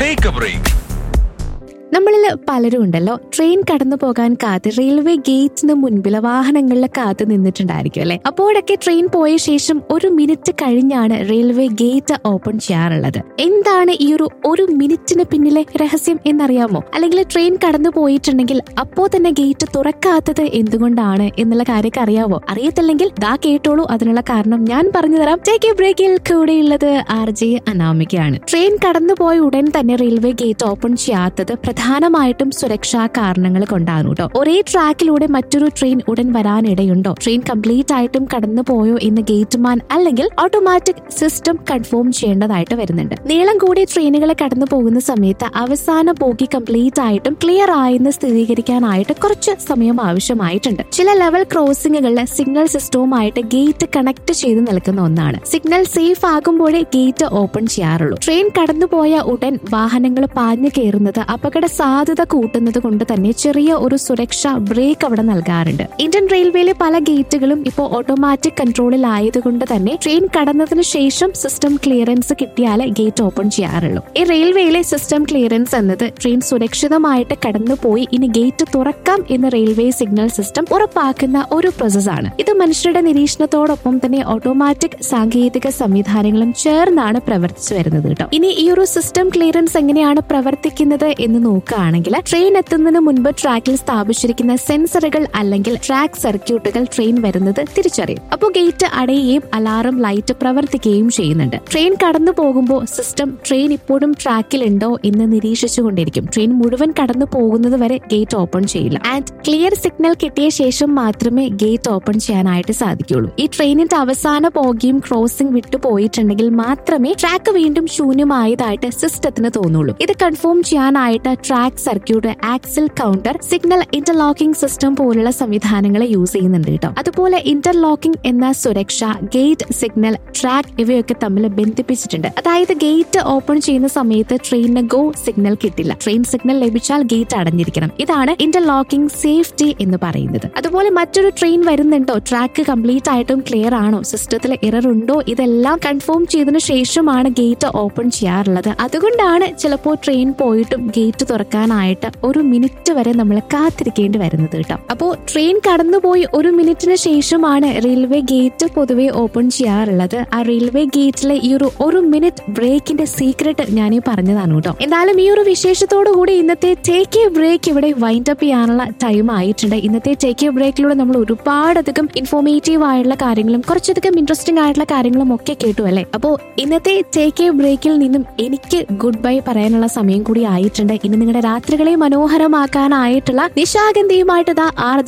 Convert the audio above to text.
take a break നമ്മളിൽ പലരും ഉണ്ടല്ലോ ട്രെയിൻ കടന്നു പോകാൻ കാത്ത് റെയിൽവേ ഗേറ്റിന് മുൻപിൽ വാഹനങ്ങളിൽ കാത്തു നിന്നിട്ടുണ്ടായിരിക്കും അല്ലെ അപ്പോഴൊക്കെ ട്രെയിൻ പോയ ശേഷം ഒരു മിനിറ്റ് കഴിഞ്ഞാണ് റെയിൽവേ ഗേറ്റ് ഓപ്പൺ ചെയ്യാറുള്ളത് എന്താണ് ഈ ഒരു ഒരു മിനിറ്റിന് പിന്നിലെ രഹസ്യം എന്നറിയാമോ അല്ലെങ്കിൽ ട്രെയിൻ കടന്നു പോയിട്ടുണ്ടെങ്കിൽ അപ്പോ തന്നെ ഗേറ്റ് തുറക്കാത്തത് എന്തുകൊണ്ടാണ് എന്നുള്ള കാര്യമൊക്കെ അറിയാവോ അറിയത്തില്ലെങ്കിൽ ദാ കേട്ടോളൂ അതിനുള്ള കാരണം ഞാൻ പറഞ്ഞു തരാം ടേക്ക് എ ബ്രേക്കിൽ കൂടെയുള്ളത് ആർ ജെ അനാമികയാണ് ട്രെയിൻ കടന്നുപോയ ഉടൻ തന്നെ റെയിൽവേ ഗേറ്റ് ഓപ്പൺ ചെയ്യാത്തത് പ്രധാനമായിട്ടും സുരക്ഷാ കാരണങ്ങൾ കൊണ്ടാണ് കേട്ടോ ഒരേ ട്രാക്കിലൂടെ മറ്റൊരു ട്രെയിൻ ഉടൻ വരാനിടയുണ്ടോ ട്രെയിൻ കംപ്ലീറ്റ് ആയിട്ടും കടന്നു പോയോ എന്ന് ഗേറ്റ്മാൻ അല്ലെങ്കിൽ ഓട്ടോമാറ്റിക് സിസ്റ്റം കൺഫേം ചെയ്യേണ്ടതായിട്ട് വരുന്നുണ്ട് നീളം കൂടിയ ട്രെയിനുകൾ കടന്നു പോകുന്ന സമയത്ത് അവസാന പോക്കി കംപ്ലീറ്റ് ആയിട്ടും ക്ലിയർ ആയെന്ന് സ്ഥിരീകരിക്കാനായിട്ട് കുറച്ച് സമയം ആവശ്യമായിട്ടുണ്ട് ചില ലെവൽ ക്രോസിംഗുകളിൽ സിഗ്നൽ സിസ്റ്റവുമായിട്ട് ഗേറ്റ് കണക്ട് ചെയ്ത് നിൽക്കുന്ന ഒന്നാണ് സിഗ്നൽ സേഫ് ആകുമ്പോഴേ ഗേറ്റ് ഓപ്പൺ ചെയ്യാറുള്ളൂ ട്രെയിൻ കടന്നുപോയ ഉടൻ വാഹനങ്ങൾ പാഞ്ഞു കയറുന്നത് അപകട സാധ്യത കൂട്ടുന്നത് കൊണ്ട് തന്നെ ചെറിയ ഒരു സുരക്ഷാ ബ്രേക്ക് അവിടെ നൽകാറുണ്ട് ഇന്ത്യൻ റെയിൽവേയിലെ പല ഗേറ്റുകളും ഇപ്പോൾ ഓട്ടോമാറ്റിക് കൺട്രോളിൽ ആയതുകൊണ്ട് തന്നെ ട്രെയിൻ കടന്നതിന് ശേഷം സിസ്റ്റം ക്ലിയറൻസ് കിട്ടിയാലേ ഗേറ്റ് ഓപ്പൺ ചെയ്യാറുള്ളൂ ഈ റെയിൽവേയിലെ സിസ്റ്റം ക്ലിയറൻസ് എന്നത് ട്രെയിൻ സുരക്ഷിതമായിട്ട് കടന്നുപോയി ഇനി ഗേറ്റ് തുറക്കാം എന്ന് റെയിൽവേ സിഗ്നൽ സിസ്റ്റം ഉറപ്പാക്കുന്ന ഒരു പ്രോസസ്സാണ് ഇത് മനുഷ്യരുടെ നിരീക്ഷണത്തോടൊപ്പം തന്നെ ഓട്ടോമാറ്റിക് സാങ്കേതിക സംവിധാനങ്ങളും ചേർന്നാണ് പ്രവർത്തിച്ചു വരുന്നത് കേട്ടോ ഇനി ഈ ഒരു സിസ്റ്റം ക്ലിയറൻസ് എങ്ങനെയാണ് പ്രവർത്തിക്കുന്നത് എന്ന് നോക്കുകയാണെങ്കിൽ ട്രെയിൻ എത്തുന്നതിന് മുൻപ് ട്രാക്കിൽ സ്ഥാപിച്ചിരിക്കുന്ന സെൻസറുകൾ അല്ലെങ്കിൽ ട്രാക്ക് സർക്യൂട്ടുകൾ ട്രെയിൻ വരുന്നത് തിരിച്ചറിയും അപ്പോൾ ഗേറ്റ് അടയുകയും അലാറം ലൈറ്റ് പ്രവർത്തിക്കുകയും ചെയ്യുന്നുണ്ട് ട്രെയിൻ കടന്നു പോകുമ്പോൾ സിസ്റ്റം ട്രെയിൻ ഇപ്പോഴും ട്രാക്കിലുണ്ടോ എന്ന് നിരീക്ഷിച്ചുകൊണ്ടിരിക്കും ട്രെയിൻ മുഴുവൻ കടന്നു പോകുന്നത് വരെ ഗേറ്റ് ഓപ്പൺ ചെയ്യില്ല ആൻഡ് ക്ലിയർ സിഗ്നൽ കിട്ടിയ ശേഷം മാത്രമേ ഗേറ്റ് ഓപ്പൺ ചെയ്യാനായിട്ട് സാധിക്കുള്ളൂ ഈ ട്രെയിനിന്റെ അവസാന പോകിയും ക്രോസിംഗ് വിട്ടു പോയിട്ടുണ്ടെങ്കിൽ മാത്രമേ ട്രാക്ക് വീണ്ടും ശൂന്യമായതായിട്ട് സിസ്റ്റത്തിന് തോന്നുള്ളൂ ഇത് കൺഫേം ചെയ്യാനായിട്ട് track circuit axle counter signal interlocking system പോലുള്ള സംവിധാനങ്ങൾ യൂസ് ചെയ്യുന്നുണ്ട് കേട്ടോ അതുപോലെ ഇന്റർലോക്കിംഗ് എന്ന സുരക്ഷ ഗേറ്റ് സിഗ്നൽ ട്രാക്ക് ഇവയൊക്കെ തമ്മിൽ ബന്ധിപ്പിച്ചിട്ടുണ്ട് അതായത് ഗേറ്റ് ഓപ്പൺ ചെയ്യുന്ന സമയത്ത് ട്രെയിനിന് ഗോ സിഗ്നൽ കിട്ടില്ല ട്രെയിൻ സിഗ്നൽ ലഭിച്ചാൽ ഗേറ്റ് അടഞ്ഞിരിക്കണം ഇതാണ് ഇന്റർലോക്കിംഗ് സേഫ്റ്റി എന്ന് പറയുന്നത് അതുപോലെ മറ്റൊരു ട്രെയിൻ വരുന്നുണ്ടോ ട്രാക്ക് കംപ്ലീറ്റ് ആയിട്ടും ക്ലിയർ ആണോ സിസ്റ്റത്തിൽ എറർ ഉണ്ടോ ഇതെല്ലാം കൺഫേം ചെയ്തതിനു ശേഷമാണ് ഗേറ്റ് ഓപ്പൺ ചെയ്യാറുള്ളത് അതുകൊണ്ടാണ് ചിലപ്പോൾ ട്രെയിൻ പോയിട്ടും ഗേറ്റ് തുറക്കാനായിട്ട് ഒരു മിനിറ്റ് വരെ നമ്മൾ കാത്തിരിക്കേണ്ടി വരുന്നത് കേട്ടോ അപ്പോൾ ട്രെയിൻ കടന്നുപോയി ഒരു മിനിറ്റിന് ശേഷമാണ് റെയിൽവേ ഗേറ്റ് പൊതുവെ ഓപ്പൺ ചെയ്യാറുള്ളത് ആ റെയിൽവേ ഗേറ്റിലെ ഈ ഒരു ഒരു മിനിറ്റ് ബ്രേക്കിന്റെ സീക്രട്ട് ഞാൻ ഈ പറഞ്ഞതാണ് കേട്ടോ എന്തായാലും ഈ ഒരു വിശേഷത്തോടു കൂടി ഇന്നത്തെ ടേക്ക് എ ബ്രേക്ക് ഇവിടെ വൈൻഡ് അപ്പ് ചെയ്യാനുള്ള ടൈം ആയിട്ടുണ്ട് ഇന്നത്തെ ടേക്ക് എ ബ്രേക്കിലൂടെ നമ്മൾ ഒരുപാടധികം ഇൻഫോർമേറ്റീവ് ആയിട്ടുള്ള കാര്യങ്ങളും കുറച്ചധികം ഇൻട്രസ്റ്റിംഗ് ആയിട്ടുള്ള കാര്യങ്ങളും ഒക്കെ കേട്ടു അല്ലേ അപ്പോൾ ഇന്നത്തെ ടേക്ക് എ ബ്രേക്കിൽ നിന്നും എനിക്ക് ഗുഡ് ബൈ പറയാനുള്ള സമയം കൂടി ആയിട്ടുണ്ട് ഇനി നിങ്ങളുടെ രാത്രികളെ മനോഹരമാക്കാനായിട്ടുള്ള നിശാഗന്ധിയുമായിട്ട് ദാ ആർ